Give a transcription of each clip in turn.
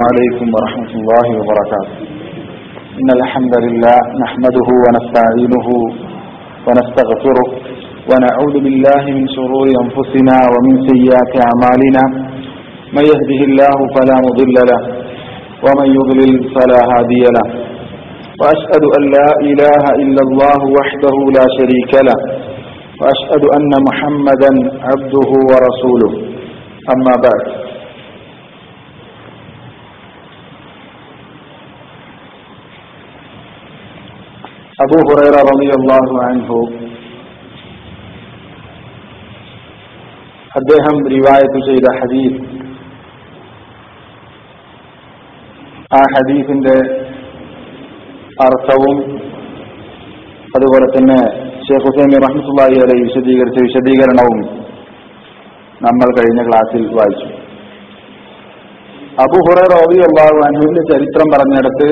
عليكم ورحمة الله وبركاته إن الحمد لله نحمده ونستعينه ونستغفره ونعوذ بالله من شرور أنفسنا ومن سيئات أعمالنا من يهده الله فلا مضل له ومن يضلل فلا هادي له وأشهد أن لا إله إلا الله وحده لا شريك له وأشهد أن محمدا عبده ورسوله أما بعد അബൂ ഹുറൈറ റളിയല്ലാഹു അൻഹു അദ്ദേഹം റിവായത്ത് ചെയ്ത ഹദീസ് ആ ഹദീസിന്റെ അർത്ഥവും അതുപോലെ തന്നെ ഷെയ്ഖ് ഹുസൈൻ റഹ്മത്തുള്ളാഹി അലൈഹി വിശദീകരിച്ച വിശദീകരണവും നമ്മൾ കഴിഞ്ഞ ക്ലാസ്സിൽ വായിച്ചു അബു ഹുറൈറ റളിയല്ലാഹു അൻഹുവിന്റെ ചരിത്രം പറഞ്ഞിടത്ത്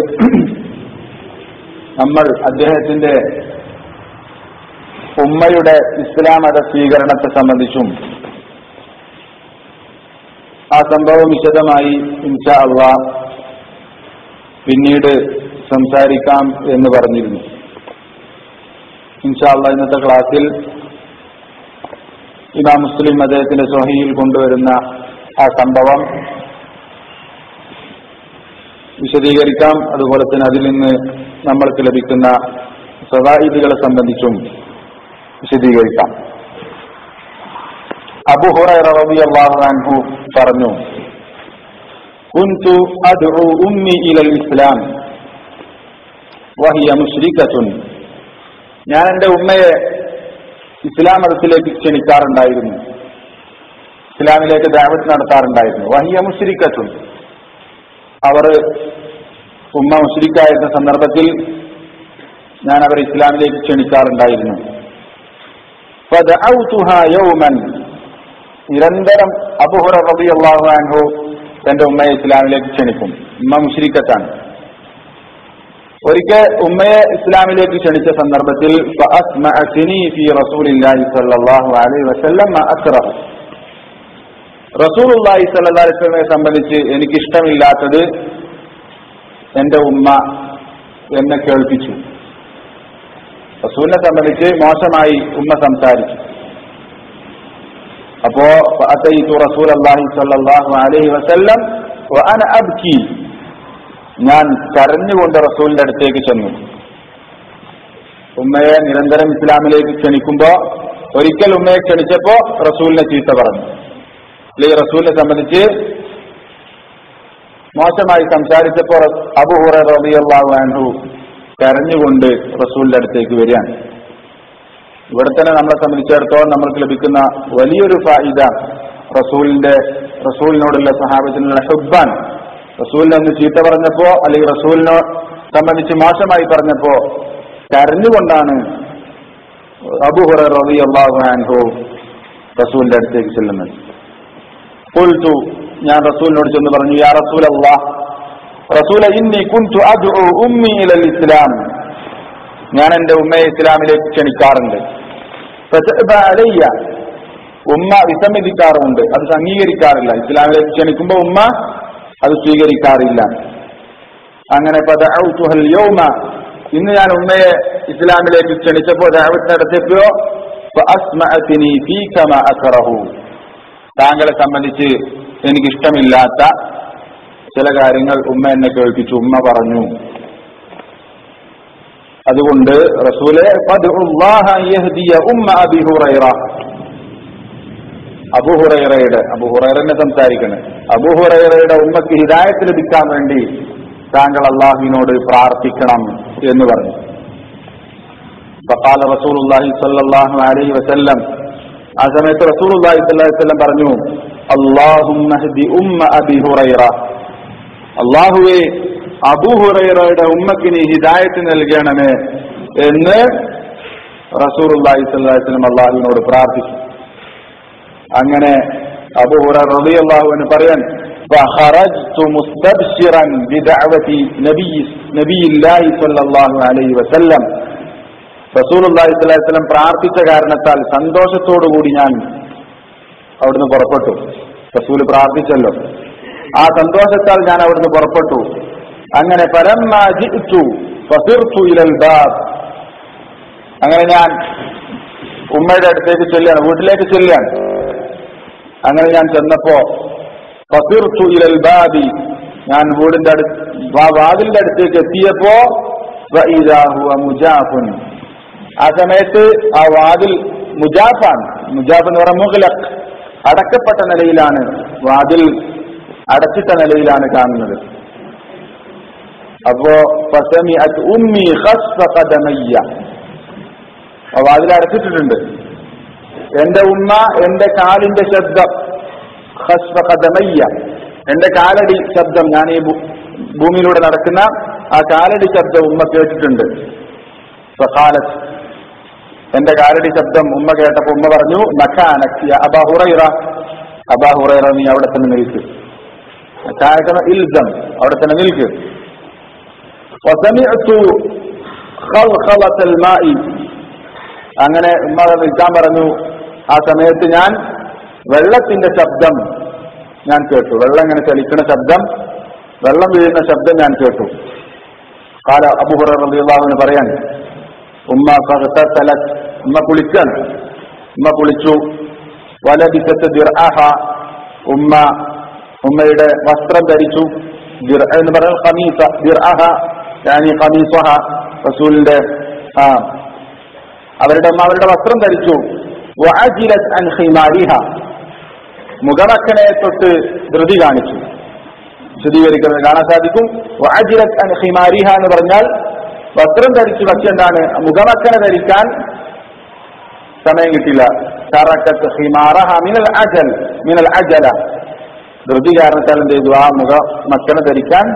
നമ്മൾ അദ്ദേഹത്തിന്റെ ഉമ്മയുടെ ഇസ്ലാം മത സ്വീകരണത്തെ സംബന്ധിച്ചും ആ സംഭവം വിശദമായി ഇൻഷാ അള്ളാ പിന്നീട് സംസാരിക്കാം എന്ന് പറഞ്ഞിരുന്നു ഇൻഷാ അള്ളാ ഇന്നത്തെ ക്ലാസ്സിൽ ഇമാം മുസ്ലിം അദ്ദേഹത്തിന്റെ സ്വഹയിൽ കൊണ്ടുവരുന്ന ആ സംഭവം വിശദീകരിക്കാം അതുപോലെ തന്നെ അതിൽ നിന്ന് നമ്മൾക്ക് ലഭിക്കുന്ന സദായിദുകളെ സംബന്ധിച്ചും വിശദീകരിക്കാം അബു ഹുറൈറ റളിയല്ലാഹു അൻഹു പറഞ്ഞു കുൻതു അദ്ഉ ഉമ്മി ഇലൽ ഇസ്ലാം വഹിയ മുശ്രിക്കത്തുൻ ഞാൻ എൻ്റെ ഉമ്മയെ ഇസ്ലാം മതത്തിലേക്ക് ക്ഷണിക്കാറുണ്ടായിരുന്നു ഇസ്ലാമിലേക്ക് ദാവത്ത് നടത്താറുണ്ടായിരുന്നു വഹിയ മുശ്രിക്കത്തുൻ അവർ ഉമ്മ മുസ്ലിക്കായിരുന്ന സന്ദർഭത്തിൽ ഞാൻ അവരെ ഇസ്ലാമിലേക്ക് ക്ഷണിക്കാറുണ്ടായിരുന്നു യൗമൻ നിരന്തരം അബുഹുറ റബി അള്ളാഹു അൻഹു തന്റെ ഉമ്മയെ ഇസ്ലാമിലേക്ക് ക്ഷണിക്കും ഉമ്മ മുസ്ലിക്കത്താണ് ഒരിക്കൽ ഉമ്മയെ ഇസ്ലാമിലേക്ക് ക്ഷണിച്ച സന്ദർഭത്തിൽ റസൂലുള്ളാഹി സ്വല്ലല്ലാഹി അലൈഹി വസല്ലമയെ സംബന്ധിച്ച് എനിക്കിഷ്ടമില്ലാത്തത് എന്റെ ഉമ്മ എന്നെ കേൾപ്പിച്ചു റസൂലിനെ സംബന്ധിച്ച് മോശമായി ഉമ്മ സംസാരിച്ചു അപ്പോ റസൂൽ അള്ളാഹി സല്ലാഹു അലൈഹി വസല്ലം അന അബ്കി ഞാൻ കരഞ്ഞുകൊണ്ട് റസൂലിന്റെ അടുത്തേക്ക് ചെന്നു ഉമ്മയെ നിരന്തരം ഇസ്ലാമിലേക്ക് ക്ഷണിക്കുമ്പോ ഒരിക്കൽ ഉമ്മയെ ക്ഷണിച്ചപ്പോ റസൂലിനെ ചീത്ത പറഞ്ഞു അല്ലെങ്കിൽ റസൂലിനെ സംബന്ധിച്ച് മോശമായി സംസാരിച്ചപ്പോൾ അബുഹുറ റബിയല്ലാഹു അൻഹു കരഞ്ഞുകൊണ്ട് റസൂലിന്റെ അടുത്തേക്ക് വരികയാണ് ഇവിടെ തന്നെ നമ്മളെ സംബന്ധിച്ചിടത്തോളം നമ്മൾക്ക് ലഭിക്കുന്ന വലിയൊരു ഫായിദ റസൂലിന്റെ റസൂലിനോടുള്ള സഹാബത്തിനുള്ള ഹുബാൻ റസൂലിനെ ഒന്ന് ചീത്ത പറഞ്ഞപ്പോ അല്ലെങ്കിൽ റസൂലിനെ സംബന്ധിച്ച് മോശമായി പറഞ്ഞപ്പോ കരഞ്ഞുകൊണ്ടാണ് അബുഹുറ റബി അള്ളാഹു അൻഹു റസൂലിന്റെ അടുത്തേക്ക് ചെല്ലുന്നത് കൊൽത്തു ഞാൻ റസൂലിനോട് ചെന്ന് പറഞ്ഞു യാ റസൂൽ അള്ളാഹ് റസൂല ഇന്നി കുൻതു അദ്ഉ ഉമ്മി ഇലൽ ഇസ്ലാം ഞാൻ എന്റെ ഉമ്മയെ ഇസ്ലാമിലേക്ക് ക്ഷണിക്കാറുണ്ട് അലയ്യ ഉമ്മ വിസമ്മതിക്കാറുമുണ്ട് അത് അംഗീകരിക്കാറില്ല ഇസ്ലാമിലേക്ക് ക്ഷണിക്കുമ്പോൾ ഉമ്മ അത് സ്വീകരിക്കാറില്ല അങ്ങനെ യൗമ ഇന്ന് ഞാൻ ഉമ്മയെ ഇസ്ലാമിലേക്ക് ക്ഷണിച്ചപ്പോൾ ദാവത്ത് നടത്തിയപ്പോ താങ്കളെ സംബന്ധിച്ച് എനിക്കിഷ്ടമില്ലാത്ത ചില കാര്യങ്ങൾ ഉമ്മ എന്നെ കേൾപ്പിച്ചു ഉമ്മ പറഞ്ഞു അതുകൊണ്ട് റസൂലെ ഉമ്മ അബിഹുറൈറ അബുഹുറൈറയുടെ അബുഹുറൈറനെ സംസാരിക്കണേ അബുഹുറൈറയുടെ ഉമ്മക്ക് ഹിദായത്ത് ലഭിക്കാൻ വേണ്ടി താങ്കൾ അള്ളാഹുവിനോട് പ്രാർത്ഥിക്കണം എന്ന് പറഞ്ഞു ഫഖാല റസൂലുള്ളാഹി സ്വല്ലല്ലാഹു അലൈഹി വസല്ലം ആ സമയത്ത് റസൂലുള്ളാഹി സ്വല്ലല്ലാഹു അലൈഹി വസല്ലം പറഞ്ഞു അല്ലാഹുമ്മ ഹ്ദി ഉമ്മ അബി ഹുറൈറ അള്ളാഹുവെ അബൂഹുറൈറയുടെ ഉമ്മക്ക് നീ ഹിദായത്ത് നൽകണമേ എന്ന് റസൂറുല്ലാഹി സ്വല്ലം അള്ളാഹുവിനോട് പ്രാർത്ഥിച്ചു അങ്ങനെ അബൂഹുറ റബി അള്ളാഹുവിന് പറയാൻ فخرجت مستبشرا بدعوة نبي نبي الله صلى الله عليه وسلم റസൂലുള്ളാഹി സ്വല്ലല്ലാഹി അലൈഹി വസല്ലം പ്രാർത്ഥിച്ച കാരണത്താൽ സന്തോഷത്തോടു കൂടി ഞാൻ അവിടുന്ന് പുറപ്പെട്ടു റസൂൽ പ്രാർത്ഥിച്ചല്ലോ ആ സന്തോഷത്താൽ ഞാൻ അവിടുന്ന് പുറപ്പെട്ടു അങ്ങനെ പരമ്മ ജിത്തു ഫസിർത്തു ഇലൽ ബാബ് അങ്ങനെ ഞാൻ ഉമ്മയുടെ അടുത്തേക്ക് ചെല്ലുകയാണ് വീട്ടിലേക്ക് ചെല്ലുകയാണ് അങ്ങനെ ഞാൻ ചെന്നപ്പോ ഫസിർത്തു ഇലൽ ബാബി ഞാൻ വീടിന്റെ അടുത്ത് വാതിലിന്റെ അടുത്തേക്ക് എത്തിയപ്പോ വഇദാ ഹുവ മുജാഫുൻ ആ സമയത്ത് ആ വാതിൽ മുജാഫാണ് മുജാഫ് എന്ന് പറഞ്ഞ മുഗലക് അടക്കപ്പെട്ട നിലയിലാണ് വാതിൽ അടച്ചിട്ട നിലയിലാണ് കാണുന്നത് അപ്പോ ഫസമിഅത് ഉമ്മി ഖസ്ഫ ഖദമയ്യ ആ വാതിൽ അടച്ചിട്ടിട്ടുണ്ട് എന്റെ ഉമ്മ എന്റെ കാലിന്റെ ശബ്ദം ഖസ്ഫ ഖദമയ്യ എന്റെ കാലടി ശബ്ദം ഞാൻ ഈ ഭൂ- ഭൂമിയിലൂടെ നടക്കുന്ന ആ കാലടി ശബ്ദം ഉമ്മ കേട്ടിട്ടുണ്ട് ഫഖാലത്ത് എന്റെ കാലടി ശബ്ദം ഉമ്മ കേട്ടപ്പോ ഉമ്മ പറഞ്ഞു നഖാനക്യ അബാ ഹുറൈറ അബാ ഹുറൈറ നീ അവിടെ തന്നെ നിൽക്ക് നഖാനക്ക ഇൽസം അവിടെ തന്നെ നിൽക്ക് وسمعت خلخلة الماء അങ്ങനെ ഉമ്മ അവിടെ നിൽക്കാൻ പറഞ്ഞു ആ സമയത്ത് ഞാൻ വെള്ളത്തിന്റെ ശബ്ദം ഞാൻ കേട്ടു വെള്ളം ഇങ്ങനെ ചലിക്കുന്ന ശബ്ദം വെള്ളം വീഴുന്ന ശബ്ദം ഞാൻ കേട്ടു കാല അബുഹുറ റളിയല്ലാഹുവിന് പറയാൻ ഉമ്മ ഫഗ്തസലത് ഉമ്മ കുളിക്കാൻ ഉമ്മ കുളിച്ചു വലബിസത്ത് ദിർഅഹ ഉമ്മ ഉമ്മയുടെ വസ്ത്രം ധരിച്ചു ദിർ എന്ന് പറഞ്ഞാൽ ഖമീസ ദിർഅഹ യാനി ഖമീസഹ റസൂലിന്റെ ആ അവരുടെ ഉമ്മ അവരുടെ വസ്ത്രം ധരിച്ചു വഅജിലത് അൻ ഖിമാരിഹ മുഖമക്കനെ തൊട്ട് ധൃതി കാണിച്ചു വിശദീകരിക്കുന്നത് കാണാൻ സാധിക്കും വഅജിലത് അൻ ഖിമാരിഹ എന്ന് പറഞ്ഞാൽ വസ്ത്രം ധരിച്ചു പക്ഷെ എന്താണ് മുഖമക്കനെ ധരിക്കാൻ സമയം കിട്ടില്ല തറക്കത്ത് ഹിമാറഹ മിനൽ അജൽ മിനൽ അജല ധൃതി കാരണത്താൽ എന്ത് ചെയ്തു ആ മുഖ മക്കനെ ധരിക്കാൻ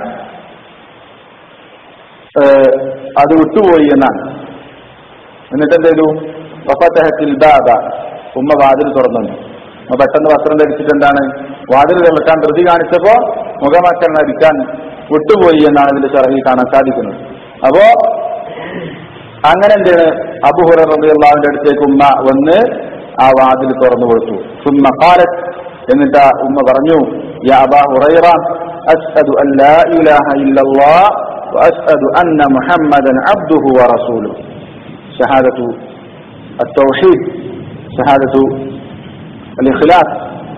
ഏഹ്, അത് വിട്ടുപോയി എന്നാണ് എന്നിട്ട് എന്ത് ചെയ്തു വഫത്തഹത്തിൽ ബാബ ഉമ്മ വാതിൽ തുറന്നു ഉമ്മ പെട്ടെന്ന് വസ്ത്രം ധരിച്ചിട്ട് എന്താണ് വാതിൽ തുറക്കാൻ ധൃതി കാണിച്ചപ്പോ മുഖമക്കനെ ധരിക്കാൻ വിട്ടുപോയി എന്നാണ് ഇതിന്റെ ചെറകിൽ കാണാൻ സാധിക്കുന്നത് അപ്പോ അങ്ങനെ എന്താണ് അബുഹുറ റബിയുള്ളാവിന്റെ അടുത്തേക്ക് ഉമ്മ വന്ന് ആ വാതിൽ തുറന്നു കൊടുത്തു സുമ്മ ഖാലത്ത് എന്നിട്ട് ആ ഉമ്മ പറഞ്ഞു യാ അബാ ഹുറൈറ അഷ്ഹദു അൻ ലാ ഇലാഹ ഇല്ലല്ലാഹ് وأشهد أن محمدا عبده ورسوله شهادة التوحيد شهادة الإخلاص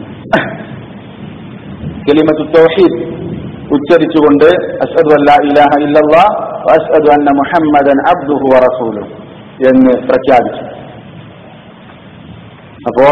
كلمة التوحيد ഉച്ചരിച്ചുകൊണ്ട് അഷ്ഹദു അല്ലാ ഇലാഹ ഇല്ലല്ലാ അഷ്ഹദു അന്ന മുഹമ്മദൻ അബ്ദുഹു വറസൂലു എന്ന് പ്രഖ്യാപിച്ചു അപ്പോ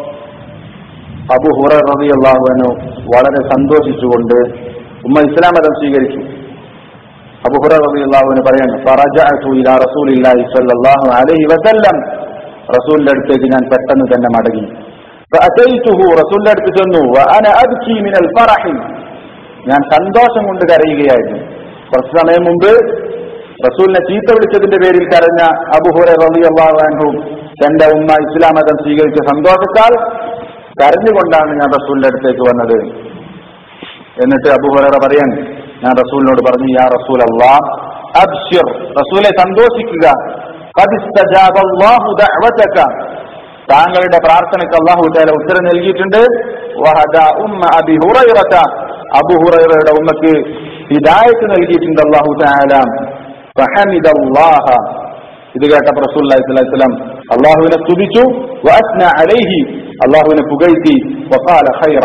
അബു ഹുറ റളിയല്ലാഹുവിനു വളരെ സന്തോഷിച്ചുകൊണ്ട് ഉമ്മ ഇസ്ലാം മതം സ്വീകരിച്ചു അബു ഹുറ റളിയല്ലാഹുവിന് പറയാണ് ഫറജഅതു ഇലാ റസൂലില്ലാഹി സ്വല്ലല്ലാഹു അലൈഹി വസല്ലം റസൂലിന്റെ അടുത്തേക്ക് ഞാൻ പെട്ടെന്ന് തന്നെ മടങ്ങി فأتيته റസൂലിന്റെ അടുത്ത് ചെന്നു وأنا أبكي من الفرح ഞാൻ സന്തോഷം കൊണ്ട് കരയുകയായിരുന്നു കുറച്ചു സമയം മുമ്പ് റസൂലിനെ ചീത്ത വിളിച്ചതിന്റെ പേരിൽ കരഞ്ഞ അബുഹുറെ റബി അള്ളാഹു തന്റെ ഉമ്മ ഇസ്ലാം മതം സ്വീകരിച്ച സന്തോഷത്താൽ കരഞ്ഞുകൊണ്ടാണ് ഞാൻ റസൂലിന്റെ അടുത്തേക്ക് വന്നത് എന്നിട്ട് അബുഹുറ പറയാൻ ഞാൻ റസൂലിനോട് പറഞ്ഞു യാ റസൂൽ അള്ളാഹ് അബ്ഷിർ റസൂലെ സന്തോഷിക്കുക قد استجاب الله دعوتك താങ്കളുടെ പ്രാർത്ഥനയ്ക്ക് അള്ളാഹു താല ഉത്തരം നൽകിയിട്ടുണ്ട് വഹദ ഉമ്മ അബി ഹുറൈറത അബു ഹുറൈറയുടെ ഉമ്മക്ക് ഹിദായത്ത് നൽകിയിട്ടുണ്ട് അള്ളാഹു താല ഫഹമിദല്ലാഹ ഇത് കേട്ട റസൂലുള്ളാഹി സ്വല്ലല്ലാഹു അലൈഹി വസല്ലം അള്ളാഹുവിനെ സ്തുതിച്ചു വഅസ്ന അലൈഹി അള്ളാഹുവിനെ പുകഴ്ത്തി വഖാല ഖൈറ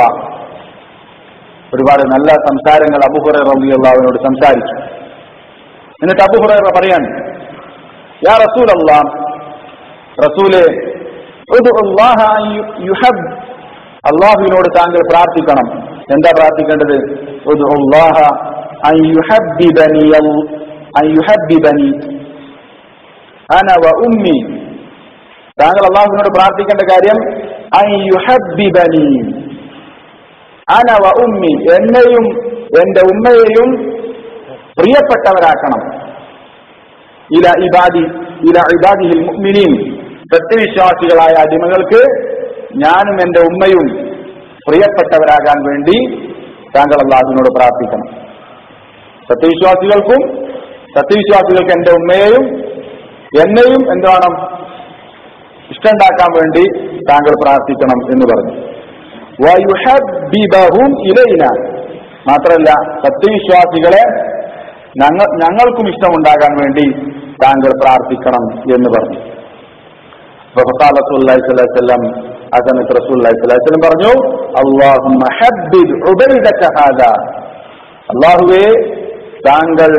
ഒരുപാട് നല്ല സംസാരങ്ങൾ അബു ഹുറൈറ റളിയല്ലാഹുവിനോട് സംസാരിച്ചു എന്നിട്ട് അബു ഹുറൈറ പറയാൻ യാ റസൂൽ അള്ളാഹ് റസൂലെ ഉദ്ഉ അല്ലാഹ അൻ യു- യുഹബ് അള്ളാഹുവിനോട് താങ്കൾ പ്രാർത്ഥിക്കണം എന്താ പ്രാർത്ഥിക്കേണ്ടത് ഉദ്ഉ അല്ലാഹ അൻ യുഹബ്ബിബനി യൽ- അൻ യുഹബ്ബിബനി അന വ ഉമ്മി താങ്കൾ അള്ളാഹുവിനോട് പ്രാർത്ഥിക്കേണ്ട കാര്യം അൻ യുഹബ്ബിബനി അന വ ഉമ്മി എന്നെയും എന്റെ ഉമ്മയെയും പ്രിയപ്പെട്ടവരാക്കണം ഇല ഇബാദി ഇല ഇബാദിഹിൽ മുഅ്മിനീൻ സത്യവിശ്വാസികളായ അടിമകൾക്ക് ഞാനും എന്റെ ഉമ്മയും പ്രിയപ്പെട്ടവരാകാൻ വേണ്ടി താങ്കൾ അള്ളാഹുവിനോട് പ്രാർത്ഥിക്കണം സത്യവിശ്വാസികൾക്കും സത്യവിശ്വാസികൾക്ക് എന്റെ ഉമ്മയെയും എന്നെയും എന്ത് വേണം ഇഷ്ടമുണ്ടാക്കാൻ വേണ്ടി താങ്കൾ പ്രാർത്ഥിക്കണം എന്ന് പറഞ്ഞു വയുഹബ്ബിബഹും ഇലൈന മാത്രമല്ല സത്യവിശ്വാസികളെ ഞങ്ങൾ ഞങ്ങൾക്കും ഇഷ്ടമുണ്ടാകാൻ വേണ്ടി താങ്കൾ പ്രാർത്ഥിക്കണം എന്ന് പറഞ്ഞു അപ്പൊ ഫഖാല റസൂലുള്ളാഹി സ്വല്ലല്ലാഹു അലൈഹി വസല്ലം ആ സമയത്ത് റസൂലുള്ളാഹി സ്വല്ലല്ലാഹു അലൈഹി വസല്ലം പറഞ്ഞു അല്ലാഹുമ്മ ഹബ്ബിബ് ഉബൈദക ഹാദാ അല്ലാഹുവേ താങ്കൾ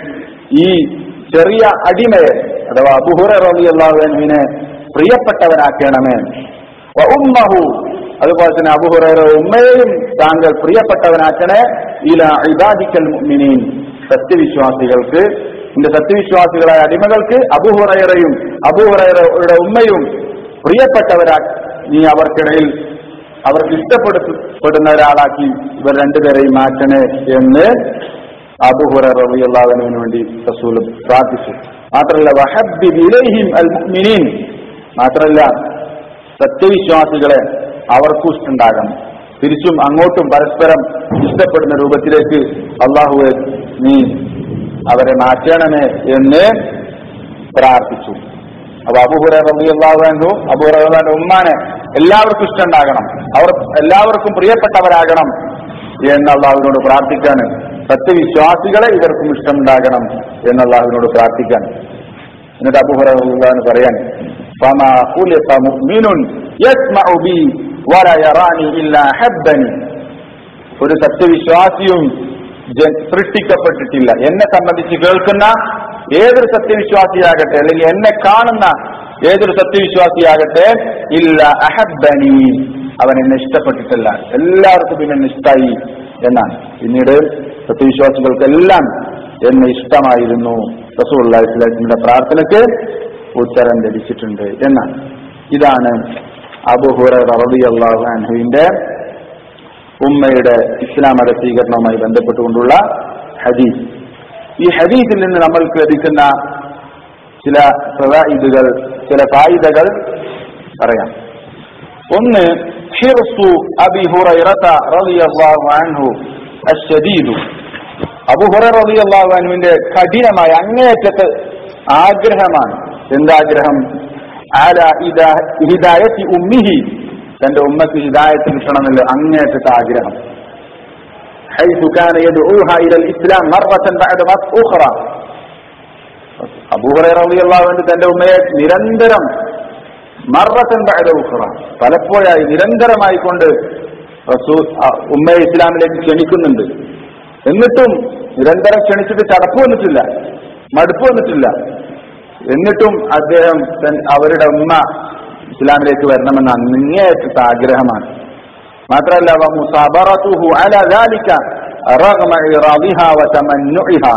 ഈ ചെറിയ അടിമയെ അഥവാ അബൂഹുറ റളിയല്ലാഹു അൻഹുവിനെ പ്രിയപ്പെട്ടവനാക്കണമേ വ ഉമ്മഹു അതുപോലെ തന്നെ അബൂഹുറയുടെ ഉമ്മയെയും താങ്കൾ പ്രിയപ്പെട്ടവനാക്കണേ ഇല ഇബാദിക്കൽ മുഅ്മിനീൻ സത്യവിശ്വാസികൾക്ക് എന്റെ സത്യവിശ്വാസികളായ അടിമകൾക്ക് അബൂഹുറയും അബൂഹുറയുടെ ഉമ്മയും പ്രിയപ്പെട്ടവരാ നീ അവർക്കിടയിൽ അവർക്ക് ഇഷ്ടപ്പെടുന്ന ഒരാളാക്കി ഇവർ രണ്ടുപേരെയും മാറ്റണേ എന്ന് അബുഹുറ റളിയല്ലാഹുവിന് വേണ്ടി റസൂൽ പ്രാർത്ഥിച്ചു മാത്രമല്ല വഹബ്ബിബ് ഇലൈഹിം അൽ മുഅ്മിനീൻ മാത്രമല്ല സത്യവിശ്വാസികളെ അവർക്കും ഇഷ്ടമുണ്ടാകണം തിരിച്ചും അങ്ങോട്ടും പരസ്പരം ഇഷ്ടപ്പെടുന്ന രൂപത്തിലേക്ക് അള്ളാഹുവെ നീ അവരെ മാറ്റണമേ എന്ന് പ്രാർത്ഥിച്ചു അപ്പൊ അബുഹുറ റബിഅള്ളാഹു അബുഹുറാന്റെ ഉമ്മാനെ എല്ലാവർക്കും ഇഷ്ടമുണ്ടാകണം അവർ എല്ലാവർക്കും പ്രിയപ്പെട്ടവരാകണം എന്ന് അള്ളാഹുവിനോട് പ്രാർത്ഥിക്കാൻ സത്യവിശ്വാസികളെ ഇവർക്കും ഇഷ്ടമുണ്ടാകണം എന്ന് അള്ളാഹുവിനോട് പ്രാർത്ഥിക്കാൻ എന്നിട്ട് അബുഹുറ റബിഅള്ളാഹു പറയാൻ فما خلق مؤمن يسمع بي ولا يراني إلا أحبني ഒരു സത്യവിശ്വാസിയും ജ- സൃഷ്ടിക്കപ്പെട്ടിട്ടില്ല എന്നെ സംബന്ധിച്ച് കേൾക്കുന്ന ഏതൊരു സത്യവിശ്വാസിയാകട്ടെ അല്ലെങ്കിൽ എന്നെ കാണുന്ന ഏതൊരു സത്യവിശ്വാസിയാകട്ടെ ഇല്ല അഹബനി അവൻ എന്നെ ഇഷ്ടപ്പെട്ടിട്ടില്ല എല്ലാവർക്കും പിന്നെ എന്നെ ഇഷ്ടമായി എന്നാണ് പിന്നീട് സത്യവിശ്വാസികൾക്കെല്ലാം എന്നെ ഇഷ്ടമായിരുന്നു റസൂൽ ഇസ്ലാമിന്റെ പ്രാർത്ഥനയ്ക്ക് ഉത്തരം ലഭിച്ചിട്ടുണ്ട് എന്നാണ് ഇതാണ് അബുഹുറ റളിയല്ലാഹു അൻഹുവിന്റെ ഉമ്മയുടെ ഇസ്ലാം മത സ്വീകരണവുമായി ബന്ധപ്പെട്ടുകൊണ്ടുള്ള ഹദീസ് ഈ ഹദീസിൽ നിന്ന് നമ്മൾക്ക് ലഭിക്കുന്ന ചില ഫവായിദുകൾ ചില ഫായിദകൾ പറയാം ഒന്ന് ഹിർസു അബി ഹുറൈറത റളിയല്ലാഹു അൻഹു അശ്ശദീദു അബു ഹുറൈറ റളിയല്ലാഹു അൻഹുവിന്റെ കഠിനമായ അങ്ങേയറ്റത്തെ ആഗ്രഹമാണ് എന്താഗ്രഹം ആല ഇദാ ഹിദായത്തി ഉമ്മിഹി തന്റെ ഉമ്മക്ക് ഹിദായത്ത് കിട്ടണമെന്നുള്ള അങ്ങേയറ്റത്തെ ആഗ്രഹം حيث كان يدعوها الى الاسلام مره بعد اخرى അബൂഹറളിയല്ലാവുണ്ട് തന്റെ ഉമ്മയെ നിരന്തരം മറത്തൻ ബഅദ ഉഖറ പലപ്പോഴായി നിരന്തരമായി കൊണ്ട് റസൂൽ ആ, ഉമ്മയെ ഇസ്ലാമിലേക്ക് ക്ഷണിക്കുന്നുണ്ട് എന്നിട്ടും നിരന്തരം ക്ഷണിച്ചിട്ട് ചടപ്പ് വന്നിട്ടില്ല മടുപ്പ് വന്നിട്ടില്ല എന്നിട്ടും അദ്ദേഹം തൻ- അവരുടെ ഉമ്മ ഇസ്ലാമിലേക്ക് വരണമെന്ന അങ്ങേയറ്റത്തെ ആഗ്രഹമാണ് മാത്രമല്ല ومصابرته على ذلك رغم إراضها وتمنعها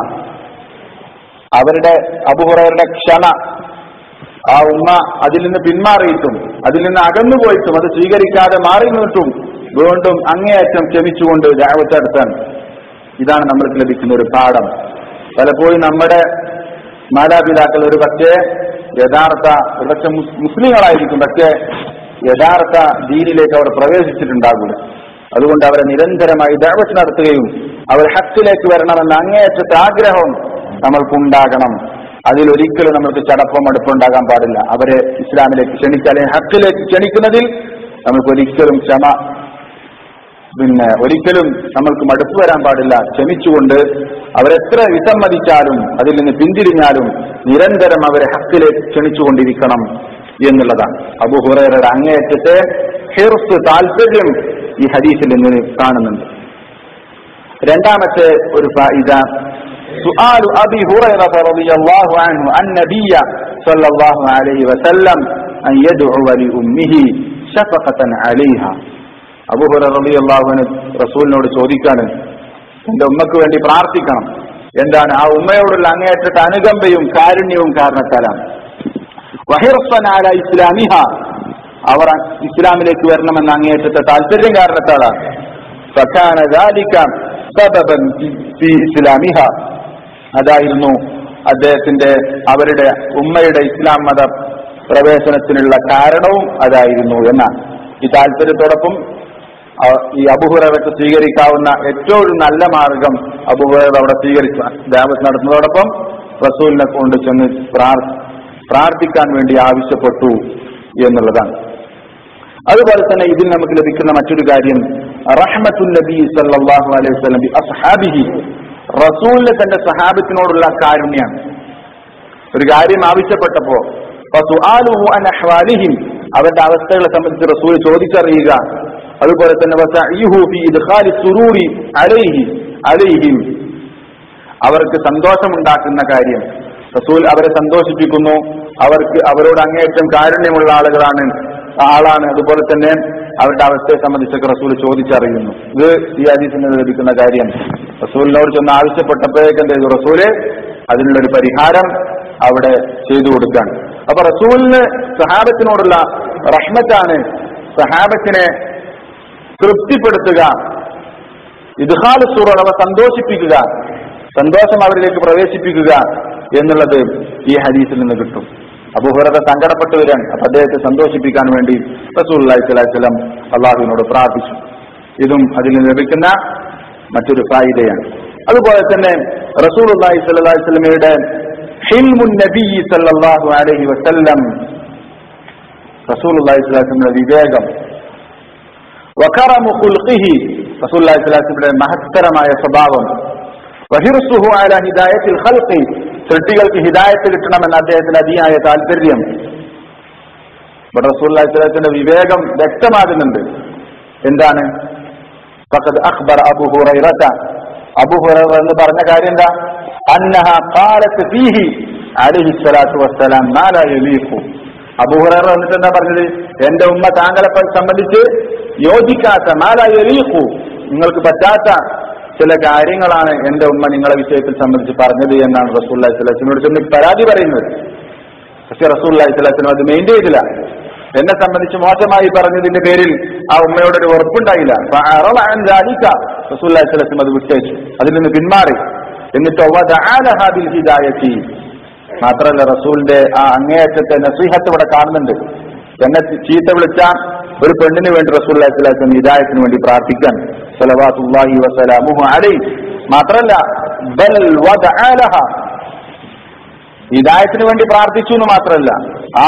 അവരുടെ അബുഹുറയുടെ ക്ഷമ ആ ഉമ്മ അതിൽ നിന്ന് പിന്മാറിയിട്ടും അതിൽ നിന്ന് അകന്നുപോയിട്ടും അത് സ്വീകരിക്കാതെ മാറി നിന്നിട്ടും വീണ്ടും അങ്ങേയറ്റം ക്ഷമിച്ചുകൊണ്ട് ദാവത്തെടുത്താൻ ഇതാണ് നമ്മൾക്ക് ലഭിക്കുന്ന ഒരു പാഠം പലപ്പോഴും നമ്മുടെ മാതാപിതാക്കൾ ഒരു പക്ഷേ യഥാർത്ഥ ഒരു പക്ഷെ മുസ്- മുസ്ലിങ്ങളായിരിക്കും പക്ഷേ യഥാർത്ഥ ദീനിലേക്ക് അവർ പ്രവേശിച്ചിട്ടുണ്ടാകില്ല അതുകൊണ്ട് അവരെ നിരന്തരമായി ദാവത്ത് നടത്തുകയും അവർ ഹക്കിലേക്ക് വരണമെന്ന അങ്ങേയറ്റത്തെ ആഗ്രഹം നമ്മൾക്കുണ്ടാകണം അതിലൊരിക്കലും നമ്മൾക്ക് ചടപ്പം അടുപ്പുണ്ടാകാൻ പാടില്ല അവരെ ഇസ്ലാമിലേക്ക് ക്ഷണിക്കുക അല്ലെങ്കിൽ ഹക്കിലേക്ക് ക്ഷണിക്കുന്നതിൽ നമുക്ക് ഒരിക്കലും ക്ഷമ പിന്നെ ഒരിക്കലും നമ്മൾക്ക് മടുപ്പ് വരാൻ പാടില്ല ക്ഷമിച്ചുകൊണ്ട് അവരെത്ര വിസമ്മതിച്ചാലും അതിൽ നിന്ന് പിന്തിരിഞ്ഞാലും നിരന്തരം അവരെ ഹക്കിലേക്ക് ക്ഷണിച്ചുകൊണ്ടിരിക്കണം എന്നുള്ളതാണ് അബുഹുറയുടെ അങ്ങേയറ്റത്തെ ഹിർസ് താല്പര്യം ഈ ഹദീസിൽ നിന്ന് കാണുന്നുണ്ട് രണ്ടാമത്തെ ഒരു ഫായിദ سؤال أبي هريرة رضي الله عنه النبي صلى الله عليه وسلم أن يدعو لأمه شفقة عليها അബു ഹുറ റളിയല്ലാഹു അൻഹു റസൂലിനോട് ചോദിക്കാണ് എന്റെ ഉമ്മക്ക് വേണ്ടി പ്രാർത്ഥിക്കണം എന്താണ് ആ ഉമ്മയോടുള്ള അങ്ങേയറ്റത്തെ അനുകമ്പയും കാരുണ്യവും കാരണത്താലാണ് വഹിർഫനാല ഇസ്ലാമിഹ അവർ ഇസ്ലാമിലേക്ക് വരണമെന്ന അങ്ങേയറ്റത്തെ താല്പര്യം കാരണത്താലാണ് فكان ذلك سببا في- في ഇസ്ലാമിഹ അതായിരുന്നു അദ്ദേഹത്തിന്റെ അവരുടെ ഉമ്മയുടെ ഇസ്ലാം മത പ്രവേശനത്തിനുള്ള കാരണവും അതായിരുന്നു എന്നാണ് ഈ താല്പര്യത്തോടൊപ്പം അ- ഈ അബുഹുറവൊക്കെ സ്വീകരിക്കാവുന്ന ഏറ്റവും നല്ല മാർഗം അബുഹുറ അവിടെ സ്വീകരിച്ച ദേവത്ത് നടത്തുന്നതോടൊപ്പം റസൂലിനെ കൊണ്ട് ചെന്ന് പ്രാർ- പ്രാർത്ഥിക്കാൻ വേണ്ടി ആവശ്യപ്പെട്ടു എന്നുള്ളതാണ് അതുപോലെ തന്നെ ഇതിൽ നമുക്ക് ലഭിക്കുന്ന മറ്റൊരു കാര്യം റഹ്മത്തുൽ നബി സല്ലല്ലാഹു അലൈഹി വസല്ലം ബി അസ്ഹാബിഹി റസൂലിന് തന്റെ സഹാബത്തിനോടുള്ള കാരുണ്യാണ് ഒരു കാര്യം ആവശ്യപ്പെട്ടപ്പോ ഫസുആലുഹു അൻ അഹ്വാലിഹിം അവരുടെ അവസ്ഥകളെ സംബന്ധിച്ച് റസൂൽ ചോദിച്ചറിയുക അതുപോലെ തന്നെ വസഈഹു ഫി ഇദ്ഖാലി സുറൂരി അലൈഹി അലൈഹിം അവർക്ക് സന്തോഷമുണ്ടാക്കുന്ന കാര്യം റസൂൽ അവരെ സന്തോഷിപ്പിക്കുന്നു അവർക്ക് അവരോട് അങ്ങേയറ്റം കാരുണ്യമുള്ള ആളുകളാണ് ആളാണ് അതുപോലെ തന്നെ അവരുടെ അവസ്ഥയെ സംബന്ധിച്ചൊക്കെ റസൂൽ ചോദിച്ചറിയുന്നു ഇത് ഈ ഹദീസിൽ നിന്ന് ലഭിക്കുന്ന കാര്യം റസൂലിനോട് ചെന്ന് ആവശ്യപ്പെട്ടപ്പോഴേക്ക് എന്ത് ചെയ്തു റസൂല് അതിനുള്ളൊരു പരിഹാരം അവിടെ ചെയ്തു കൊടുക്കാൻ അപ്പൊ റസൂലിന് സഹാബത്തിനോടുള്ള റഹ്മത്താണ് സഹാബത്തിനെ തൃപ്തിപ്പെടുത്തുക ഇദ്ഹാൽ സൂറ അവ സന്തോഷിപ്പിക്കുക സന്തോഷം അവരിലേക്ക് പ്രവേശിപ്പിക്കുക എന്നുള്ളത് ഈ ഹദീസിൽ നിന്ന് കിട്ടും അബൂഹുറത്തെ സങ്കടപ്പെട്ടു വരാൻ അപ്പൊ അദ്ദേഹത്തെ സന്തോഷിപ്പിക്കാൻ വേണ്ടി റസൂൽ അലൈഹിസ്ലാം അള്ളാഹുവിനോട് പ്രാർത്ഥിച്ചു ഇതും അതിൽ നിന്ന് ലഭിക്കുന്ന മറ്റൊരു ഫായിദയാണ് അതുപോലെ തന്നെ റസൂൽ അള്ളാഹി സ്വല്ലി സ്വലമയുടെ ഹിൽമുൻ നബി സല്ലല്ലാഹു അലൈഹി വസല്ലം റസൂൽ അള്ളാഹി സ്വലാസ്ലമിയുടെ വിവേകം വഖറമു ഖുൽഖിഹി റസൂൽ അള്ളാഹി സ്വലാസ്ലമിയുടെ മഹത്തരമായ സ്വഭാവം വഹിർസുഹു അല ഹിദായത്തിൽ ഖൽഖി സൃഷ്ടികൾക്ക് ഹിദായത്ത് കിട്ടണമെന്ന് അദ്ദേഹത്തിന് അതിയായ താല്പര്യം ഇവിടെ റസൂൽ അള്ളാഹി സ്വലാസ്ലമിന്റെ വിവേകം വ്യക്തമാകുന്നുണ്ട് എന്താണ് ഫഖദ് അഖ്ബർ അബു ഹുറൈറത അബു ഹുറൈറ എന്ന് പറഞ്ഞ കാര്യം എന്താ അന്നഹ ഖാലത്ത് ഫീഹി അലൈഹി സ്വലാത്തു വസ്സലാം മാ ലാ യലീഖു അബു ഹുറൈറ എന്നിട്ട് എന്താ പറഞ്ഞത് എന്റെ ഉമ്മ താങ്കളെ പ- സംബന്ധിച്ച് യോജിക്കാത്ത മാ ലാ യലീഖു നിങ്ങൾക്ക് പറ്റാത്ത ചില കാര്യങ്ങളാണ് എന്റെ ഉമ്മ നിങ്ങളെ വിഷയത്തിൽ സംബന്ധിച്ച് പറഞ്ഞത് എന്നാണ് റസൂൽ അലൈഹി സ്വലാസിനോട് ചെന്ന് പരാതി പറയുന്നത് പക്ഷെ റസൂൽ അലൈഹി സ്വലാസിനും അത് മെയിൻറ്റെയിൻ ചെയ്തില്ല എന്നെ സംബന്ധിച്ച് മോശമായി പറഞ്ഞതിന്റെ പേരിൽ ആ ഉമ്മയോട് ഒരു ഉറപ്പുണ്ടായില്ല അപ്പൊ അറള അൻ ദാലിക റസൂൽ അലൈഹി സ്വലാസിനും അത് വിട്ടേച്ചു അതിൽ നിന്ന് പിന്മാറി എന്നിട്ട് വദഅലഹ ബിൽ ഹിദായത്തി മാത്രമല്ല റസൂലിന്റെ ആ അങ്ങേയറ്റത്തെ നസീഹത്ത് ഇവിടെ കാണുന്നുണ്ട് എന്നെ ചീത്ത വിളിച്ച ഒരു പെണ്ണിന് വേണ്ടി റസൂൽ അലൈഹി സ്വലാസിനും ഹിദായത്തിന് വേണ്ടി പ്രാർത്ഥിക്കാൻ സലവാത്തുല്ലാഹി വസലാമുഹു അലൈഹി മാത്രമല്ല ബൽ വദഅലഹ ഹിദായത്തിന് വേണ്ടി പ്രാർത്ഥിച്ചു എന്ന് മാത്രമല്ല ആ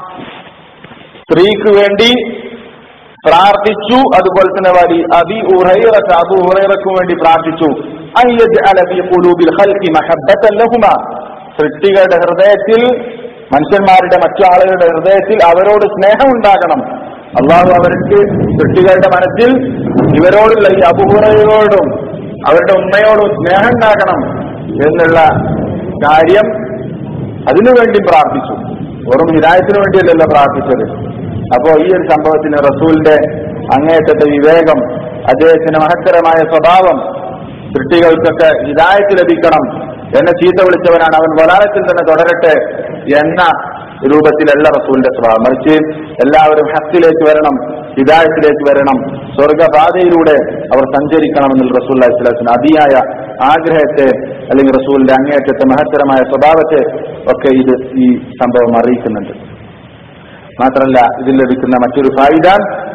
സ്ത്രീക്ക് വേണ്ടി പ്രാർത്ഥിച്ചു അതുപോലെ തന്നെ വലി അബി ഉറൈറത്ത് അബു ഉറൈറക്കും വേണ്ടി പ്രാർത്ഥിച്ചു അൻ യജ്അല ഫീ ഖുലൂബിൽ ഖൽഖി മഹബ്ബത്തൻ ലഹുമാ സൃഷ്ടികളുടെ ഹൃദയത്തിൽ മനുഷ്യന്മാരുടെ മറ്റു ആളുകളുടെ ഹൃദയത്തിൽ അവരോട് സ്നേഹം ഉണ്ടാകണം അള്ളാഹു അവർക്ക് സൃഷ്ടികളുടെ മനസ്സിൽ ഇവരോടുള്ള ഈ അബുഹുറയോടും അവരുടെ ഉമ്മയോടും സ്നേഹം ഉണ്ടാകണം എന്നുള്ള കാര്യം അതിനുവേണ്ടി പ്രാർത്ഥിച്ചു വെറും ഹിദായത്തിന് വേണ്ടിയല്ലല്ലോ പ്രാർത്ഥിച്ചത് അപ്പോ ഈ ഒരു സംഭവത്തിന് റസൂലിന്റെ അങ്ങേറ്റത്തെ വിവേകം അദ്ദേഹത്തിന്റെ മഹത്തരമായ സ്വഭാവം സൃഷ്ടികൾക്കൊക്കെ ഹിദായത്ത് ലഭിക്കണം എന്നെ ചീത്ത വിളിച്ചവനാണ് അവൻ വലാലത്തിൽ തന്നെ തുടരട്ടെ എന്ന രൂപത്തിലല്ല റസൂലിന്റെ സ്വഭാവം മറിച്ച് എല്ലാവരും ഹത്തിലേക്ക് വരണം ഹിദായത്തിലേക്ക് വരണം സ്വർഗപാതയിലൂടെ അവർ സഞ്ചരിക്കണമെന്നുള്ള റസൂൽ അലൈഹിസ്ലാത്തിന് അതിയായ ആഗ്രഹത്തെ അല്ലെങ്കിൽ റസൂലിന്റെ അങ്ങേയറ്റത്തെ മഹത്തരമായ സ്വഭാവത്തെ ഒക്കെ ഇത് ഈ സംഭവം അറിയിക്കുന്നുണ്ട് മാത്രമല്ല ഇതിൽ ലഭിക്കുന്ന മറ്റൊരു ഫായിദ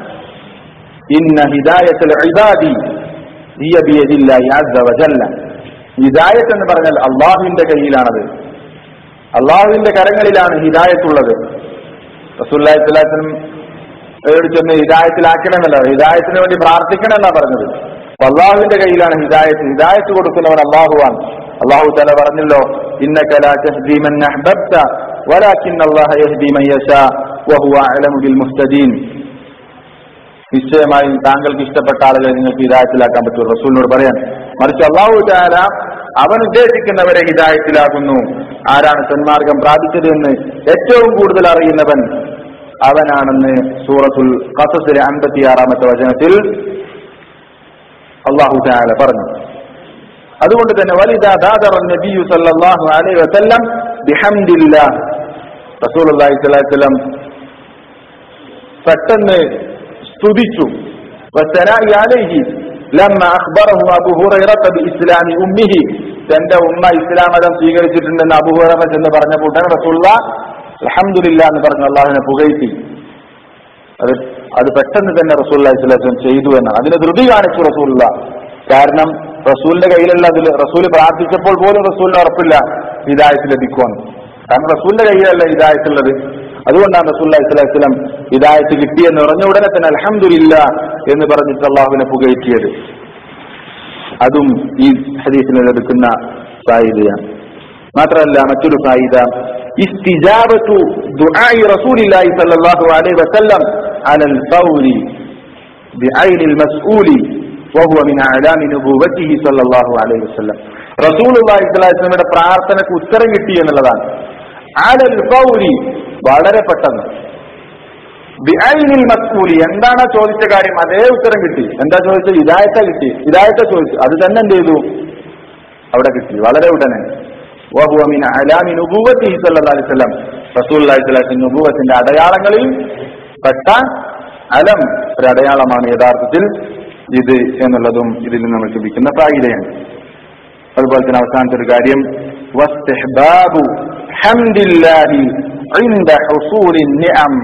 ഇന്ന ഹിദായത്തുൽ ഇബാദി ഹിയ ബിയദില്ലാഹി അസ്സ വജല്ല ഹിദായത്ത് എന്ന് പറഞ്ഞാൽ അള്ളാഹുവിന്റെ കയ്യിലാണത് അള്ളാഹുവിന്റെ കരങ്ങളിലാണ് ഹിദായത്തുള്ളത് റസൂല്ലാഹി സ്വലാത്തിനും ചെന്ന് ഹിദായത്തിലാക്കണമെന്നല്ല ഹിദായത്തിന് വേണ്ടി പ്രാർത്ഥിക്കണമെന്നാ പറഞ്ഞത് അപ്പൊ അള്ളാഹുവിന്റെ കയ്യിലാണ് ഹിദായത്ത് ഹിദായത്ത് കൊടുക്കുന്നവൻ അള്ളാഹുവാണ് അള്ളാഹു തല പറഞ്ഞല്ലോ ഇന്നക ലാ തഹ്ദി മൻ അഹ്ബബ്ത വലാകിൻ അല്ലാഹ യഹ്ദി മൻ യശാ വഹുവ അഅലമു ബിൽ മുഹ്തദീൻ നിശ്ചയമായും താങ്കൾക്ക് ഇഷ്ടപ്പെട്ട ആളുകളെ നിങ്ങൾക്ക് ഹിദായത്തിലാക്കാൻ പറ്റും റസൂലിനോട് പറയാൻ മറിച്ച് അള്ളാഹു താല അവൻ ഉദ്ദേശിക്കുന്നവരെ ഹിദായത്തിലാകുന്നു ആരാണ് സന്മാർഗം പ്രാപിച്ചത് എന്ന് ഏറ്റവും കൂടുതൽ അറിയുന്നവൻ അവനാണെന്ന് സൂറത്തുൽ ഖസസിലെ അൻപത്തിയാറാമത്തെ വചനത്തിൽ അള്ളാഹു താല പറഞ്ഞു അതുകൊണ്ട് തന്നെ വലിദ ദാദറ നബിയു സല്ലല്ലാഹു അലൈഹി വസല്ലം ബിഹംദില്ലാഹ് റസൂലുള്ളാഹി സ്വല്ലല്ലാഹു അലൈഹി വസല്ലം പെട്ടെന്ന് സ്തുതിച്ചു والثناء عليه لما أخبره أبو هريرة بإسلام أمه തന്റെ ഉമ്മ ഇസ്ലാം മതം സ്വീകരിച്ചിട്ടുണ്ടെന്ന് അബുഹുറ ചെന്ന് പറഞ്ഞപ്പോൾ ഉടനെ റസൂള്ള അൽഹംദുലില്ല എന്ന് പറഞ്ഞു അള്ളാഹിനെ പുകഴ്ത്തി അത് അത് പെട്ടെന്ന് തന്നെ റസൂൽ ഇസ്ലാം ചെയ്തു എന്നാണ് അതിന് ധൃതി കാണിച്ചു റസൂല്ല കാരണം റസൂലിന്റെ കയ്യിലുള്ള അതിൽ റസൂൽ പ്രാർത്ഥിച്ചപ്പോൾ പോലും റസൂലിന് ഉറപ്പില്ല ഹിദായത്ത് ലഭിക്കുമെന്ന് കാരണം റസൂലിന്റെ കയ്യിലല്ല ഹിദായത്തുള്ളത് അതുകൊണ്ടാണ് റസൂല്ലി സ്വലം ഹിദായത്ത് കിട്ടിയെന്ന് പറഞ്ഞ ഉടനെ തന്നെ അലഹമില്ല എന്ന് പറഞ്ഞിട്ട് അള്ളാഹുവിനെ പുകയറ്റിയത് അതും ഈ ഹദീസിൽ ലഭിക്കുന്ന സായിദയാണ് മാത്രമല്ല മറ്റൊരു ഫായിദ ഇസ്തിജാബത്തു ദുആഇ റസൂലില്ലാഹി സ്വല്ലല്ലാഹു അലൈഹി വസല്ലം അലൽ ഫൗരി بعين المسؤول وهو من اعلام نبوته صلى الله عليه وسلم റസൂൽ അള്ളാഹിസ്ലാമിയുടെ പ്രാർത്ഥനക്ക് ഉത്തരം കിട്ടി എന്നുള്ളതാണ് അലൽ ഫൗരി വളരെ പെട്ടെന്ന് ബിഐനിൽ മസ്ഊലി എന്താണ് ചോദിച്ച കാര്യം അതേ ഉത്തരം കിട്ടി എന്താ ചോദിച്ചത് ഇതായത്ത കിട്ടി ഇതായത്ത ചോദിച്ചു അത് തന്നെ എന്ത് ചെയ്തു അവിടെ കിട്ടി വളരെ ഉടനെ വഹുവമിൻ അലാമി നുബൂവത്തി സല്ലല്ലാഹു അലൈഹി വസല്ലം റസൂലുള്ളാഹി സ്വല്ലല്ലാഹു അലൈഹി നുബൂവത്തിന്റെ അടയാളങ്ങളിൽ പെട്ട അലം ഒരു അടയാളമാണ് യഥാർത്ഥത്തിൽ ഇത് എന്നുള്ളതും ഇതിൽ നിന്ന് നമുക്ക് ലഭിക്കുന്ന ഫായിദയാണ് അതുപോലെ തന്നെ അവസാനത്തെ ഒരു കാര്യം വസ്തിഹ്ബാബു ഹംദില്ലാഹി عند حصول النعم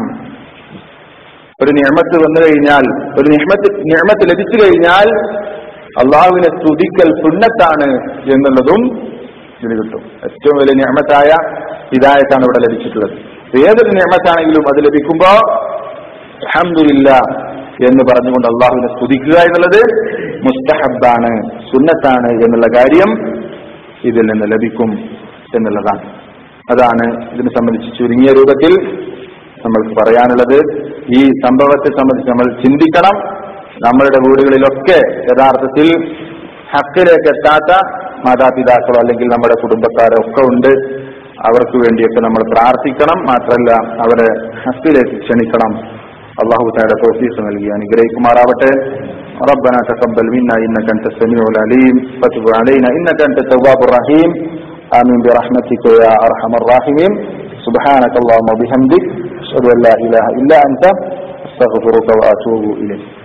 ഒരു നിയമത്ത് വന്നു കഴിഞ്ഞാൽ ഒരു നിയമത്ത് നിയമത്ത് ലഭിച്ചു കഴിഞ്ഞാൽ അള്ളാഹുവിനെ സ്തുതിക്കൽ സുന്നത്താണ് എന്നുള്ളതും ഇതിന് കിട്ടും ഏറ്റവും വലിയ നിയമത്തായ ഹിദായത്താണ് ഇവിടെ ലഭിച്ചിട്ടുള്ളത് ഏതൊരു നിയമത്താണെങ്കിലും അത് ലഭിക്കുമ്പോ അഹമ്മദില്ല എന്ന് പറഞ്ഞുകൊണ്ട് അള്ളാഹുവിനെ സ്തുതിക്കുക എന്നുള്ളത് മുസ്തഹബാണ് സുന്നത്താണ് എന്നുള്ള കാര്യം ഇതിൽ നിന്ന് ലഭിക്കും എന്നുള്ളതാണ് അതാണ് ഇതിനെ സംബന്ധിച്ച് ചുരുങ്ങിയ രൂപത്തിൽ നമ്മൾക്ക് പറയാനുള്ളത് ഈ സംഭവത്തെ സംബന്ധിച്ച് നമ്മൾ ചിന്തിക്കണം നമ്മളുടെ വീടുകളിലൊക്കെ യഥാർത്ഥത്തിൽ ഹക്കിലേക്ക് എത്താത്ത മാതാപിതാക്കളോ അല്ലെങ്കിൽ നമ്മുടെ കുടുംബക്കാരോ ഒക്കെ ഉണ്ട് അവർക്ക് വേണ്ടിയൊക്കെ നമ്മൾ പ്രാർത്ഥിക്കണം മാത്രമല്ല അവരെ ഹക്കിലേക്ക് ക്ഷണിക്കണം അള്ളാഹു തായുടെ തോഫീസ് നൽകി അനുഗ്രഹിക്കുമാറാവട്ടെ ربنا تقبل منا انك انت السميع العليم وتب علينا انك انت التواب الرحيم امين برحمتك يا ارحم الراحمين سبحانك اللهم وبحمدك اشهد ان لا اله الا انت استغفرك واتوب اليك